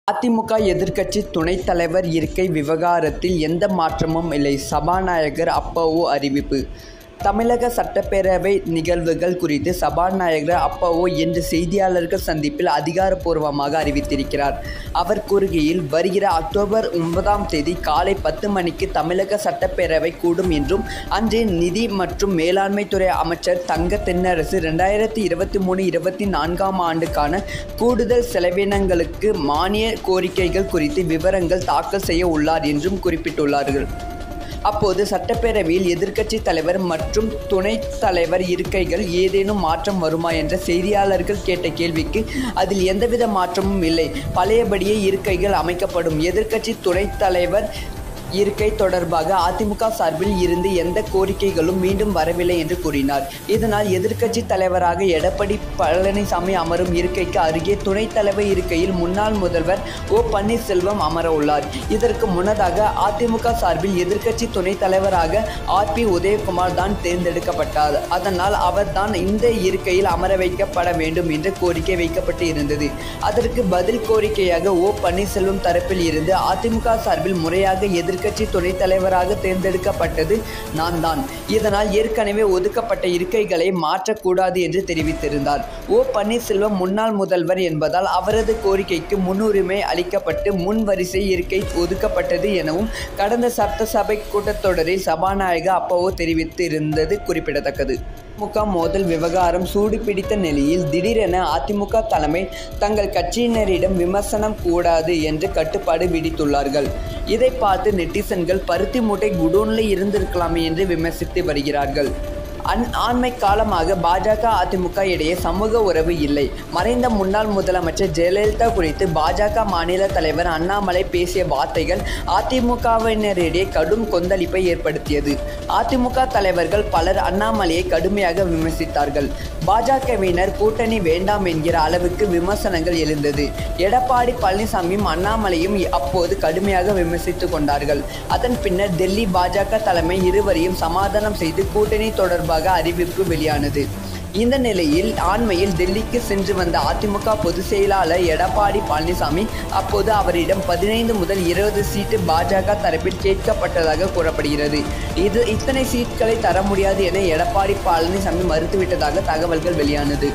அதிமுக எதிர்க்கட்சி துணைத் தலைவர் இருக்கை விவகாரத்தில் எந்த மாற்றமும் இல்லை சபாநாயகர் அப்பாவு அறிவிப்பு தமிழக சட்டப்பேரவை நிகழ்வுகள் குறித்து சபாநாயகர் அப்பாவு இன்று செய்தியாளர்கள் சந்திப்பில் அதிகாரப்பூர்வமாக அறிவித்திருக்கிறார் அவர் கூறுகையில் வருகிற அக்டோபர் ஒன்பதாம் தேதி காலை பத்து மணிக்கு தமிழக சட்டப்பேரவை கூடும் என்றும் அன்று நிதி மற்றும் மேலாண்மைத்துறை அமைச்சர் தங்க தென்னரசு ரெண்டாயிரத்தி இருபத்தி மூணு இருபத்தி நான்காம் ஆண்டுக்கான கூடுதல் செலவினங்களுக்கு மானிய கோரிக்கைகள் குறித்து விவரங்கள் தாக்கல் செய்ய உள்ளார் என்றும் குறிப்பிட்டுள்ளார்கள் அப்போது சட்டப்பேரவையில் எதிர்க்கட்சி தலைவர் மற்றும் துணைத் தலைவர் இருக்கைகள் ஏதேனும் மாற்றம் வருமா என்ற செய்தியாளர்கள் கேட்ட கேள்விக்கு அதில் எந்தவித மாற்றமும் இல்லை பழையபடியே இருக்கைகள் அமைக்கப்படும் எதிர்க்கட்சி துணைத் தலைவர் இருக்கை தொடர்பாக அதிமுக சார்பில் இருந்து எந்த கோரிக்கைகளும் மீண்டும் வரவில்லை என்று கூறினார் இதனால் எதிர்க்கட்சி தலைவராக எடப்பாடி பழனிசாமி அமரும் இருக்கைக்கு அருகே துணைத் தலைவர் இருக்கையில் முன்னாள் முதல்வர் ஓ பன்னீர்செல்வம் அமர உள்ளார் இதற்கு முன்னதாக அதிமுக சார்பில் எதிர்க்கட்சி துணைத் தலைவராக ஆர் பி உதயகுமார் தான் தேர்ந்தெடுக்கப்பட்டார் அதனால் அவர் தான் இந்த இருக்கையில் அமர வைக்கப்பட வேண்டும் என்ற கோரிக்கை வைக்கப்பட்டு இருந்தது அதற்கு பதில் கோரிக்கையாக ஓ பன்னீர்செல்வம் தரப்பில் இருந்து அதிமுக சார்பில் முறையாக எதிர்க்கட்சி துணைத் தலைவராக தேர்ந்தெடுக்கப்பட்டது நான் தான் இதனால் ஏற்கனவே ஒதுக்கப்பட்ட இருக்கைகளை மாற்றக்கூடாது என்று தெரிவித்திருந்தார் ஓ பன்னீர்செல்வம் முன்னாள் முதல்வர் என்பதால் அவரது கோரிக்கைக்கு முன்னுரிமை அளிக்கப்பட்டு முன் வரிசை இருக்கை ஒதுக்கப்பட்டது எனவும் கடந்த சட்டசபை கூட்டத்தொடரில் சபாநாயகர் அப்போவோ தெரிவித்திருந்தது குறிப்பிடத்தக்கது அதிமுக மோதல் விவகாரம் சூடு பிடித்த நிலையில் திடீரென அதிமுக தலைமை தங்கள் கட்சியினரிடம் விமர்சனம் கூடாது என்று கட்டுப்பாடு விதித்துள்ளார்கள் இதை பார்த்து நெட்டிசன்கள் பருத்தி மூட்டை குடோனில் இருந்திருக்கலாமே என்று விமர்சித்து வருகிறார்கள் அன் ஆண்மை காலமாக பாஜக அதிமுக இடையே சமூக உறவு இல்லை மறைந்த முன்னாள் முதலமைச்சர் ஜெயலலிதா குறித்து பாஜக மாநில தலைவர் அண்ணாமலை பேசிய வார்த்தைகள் அதிமுகவினரிடையே கடும் கொந்தளிப்பை ஏற்படுத்தியது அதிமுக தலைவர்கள் பலர் அண்ணாமலையை கடுமையாக விமர்சித்தார்கள் பாஜகவினர் கூட்டணி வேண்டாம் என்கிற அளவுக்கு விமர்சனங்கள் எழுந்தது எடப்பாடி பழனிசாமியும் அண்ணாமலையும் அப்போது கடுமையாக விமர்சித்து கொண்டார்கள் அதன் பின்னர் டெல்லி பாஜக தலைமை இருவரையும் சமாதானம் செய்து கூட்டணி தொடர்பாக அறிவிப்பு வெளியானது இந்த நிலையில் ஆண்மையில் டெல்லிக்கு சென்று வந்த அதிமுக பொதுச் செயலாளர் எடப்பாடி பழனிசாமி அப்போது அவரிடம் பதினைந்து முதல் இருபது சீட்டு பாஜக தரப்பில் கேட்கப்பட்டதாக கூறப்படுகிறது இது இத்தனை சீட்களை தர முடியாது என எடப்பாடி பழனிசாமி மறுத்துவிட்டதாக தகவல்கள் வெளியானது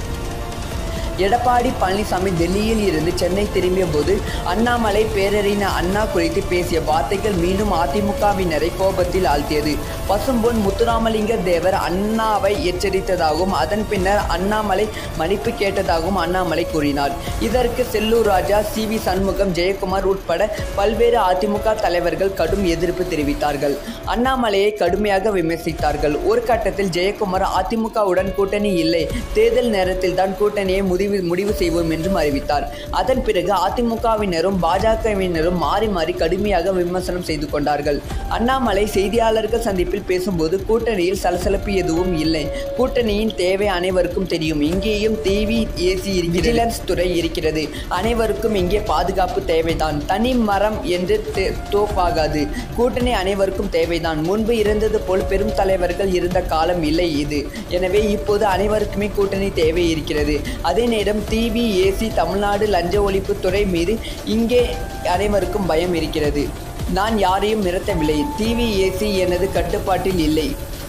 எடப்பாடி பழனிசாமி டெல்லியில் இருந்து சென்னை திரும்பிய போது அண்ணாமலை பேரறிஞர் அண்ணா குறித்து பேசிய வார்த்தைகள் மீண்டும் அதிமுகவினரை கோபத்தில் ஆழ்த்தியது பசும்பொன் முத்துராமலிங்க தேவர் அண்ணாவை எச்சரித்ததாகவும் அதன் பின்னர் அண்ணாமலை மன்னிப்பு கேட்டதாகவும் அண்ணாமலை கூறினார் இதற்கு செல்லூர் ராஜா சி வி சண்முகம் ஜெயக்குமார் உட்பட பல்வேறு அதிமுக தலைவர்கள் கடும் எதிர்ப்பு தெரிவித்தார்கள் அண்ணாமலையை கடுமையாக விமர்சித்தார்கள் ஒரு கட்டத்தில் ஜெயக்குமார் அதிமுகவுடன் கூட்டணி இல்லை தேர்தல் நேரத்தில் தான் கூட்டணியை முடிவு முடிவு செய்வோம் என்றும் அறிவித்தார் அதன் பிறகு அதிமுகவினரும் பாஜகவினரும் மாறி மாறி கடுமையாக விமர்சனம் செய்து கொண்டார்கள் அண்ணாமலை செய்தியாளர்கள் சந்திப்பில் பேசும்போது கூட்டணியில் சலசலப்பு எதுவும் இல்லை கூட்டணியின் தேவை அனைவருக்கும் தெரியும் இங்கேயும் டிவி ஏசி விஜிலன்ஸ் துறை இருக்கிறது அனைவருக்கும் இங்கே பாதுகாப்பு தேவைதான் தனி மரம் என்று தோப்பாகாது கூட்டணி அனைவருக்கும் தேவைதான் முன்பு இருந்தது போல் பெரும் தலைவர்கள் இருந்த காலம் இல்லை இது எனவே இப்போது அனைவருக்குமே கூட்டணி தேவை இருக்கிறது அதே நேரம் டிவி ஏசி தமிழ்நாடு லஞ்ச ஒழிப்பு துறை மீது இங்கே அனைவருக்கும் பயம் இருக்கிறது நான் யாரையும் நிறுத்தவில்லை டிவி ஏசி எனது கட்டுப்பாட்டில் இல்லை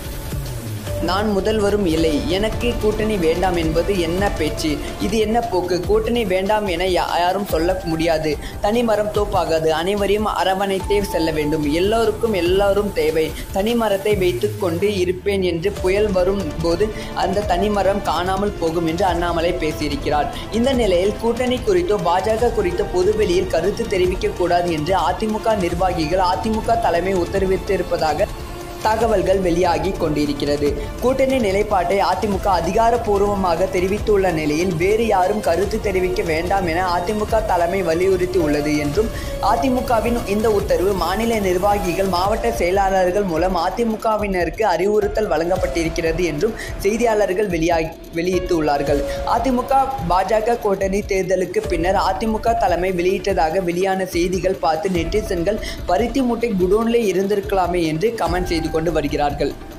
நான் முதல்வரும் இல்லை எனக்கு கூட்டணி வேண்டாம் என்பது என்ன பேச்சு இது என்ன போக்கு கூட்டணி வேண்டாம் என யாரும் சொல்ல முடியாது தனிமரம் தோப்பாகாது அனைவரையும் அரவணைத்தே செல்ல வேண்டும் எல்லோருக்கும் எல்லாரும் தேவை தனிமரத்தை வைத்துக்கொண்டு இருப்பேன் என்று புயல் வரும் போது அந்த தனிமரம் காணாமல் போகும் என்று அண்ணாமலை பேசியிருக்கிறார் இந்த நிலையில் கூட்டணி குறித்தோ பாஜக குறித்தோ பொதுவெளியில் கருத்து தெரிவிக்க கூடாது என்று அதிமுக நிர்வாகிகள் அதிமுக தலைமை உத்தரவிட்டிருப்பதாக தகவல்கள் வெளியாகி கொண்டிருக்கிறது கூட்டணி நிலைப்பாட்டை அதிமுக அதிகாரப்பூர்வமாக தெரிவித்துள்ள நிலையில் வேறு யாரும் கருத்து தெரிவிக்க வேண்டாம் என அதிமுக தலைமை வலியுறுத்தி உள்ளது என்றும் அதிமுகவின் இந்த உத்தரவு மாநில நிர்வாகிகள் மாவட்ட செயலாளர்கள் மூலம் அதிமுகவினருக்கு அறிவுறுத்தல் வழங்கப்பட்டிருக்கிறது என்றும் செய்தியாளர்கள் வெளியாகி வெளியிட்டுள்ளார்கள் அதிமுக பாஜக கூட்டணி தேர்தலுக்கு பின்னர் அதிமுக தலைமை வெளியிட்டதாக வெளியான செய்திகள் பார்த்து நெட்டிசன்கள் பருத்தி மூட்டை குடோன்ல இருந்திருக்கலாமே என்று கமெண்ட் செய்து கொண்டு வருகிறார்கள்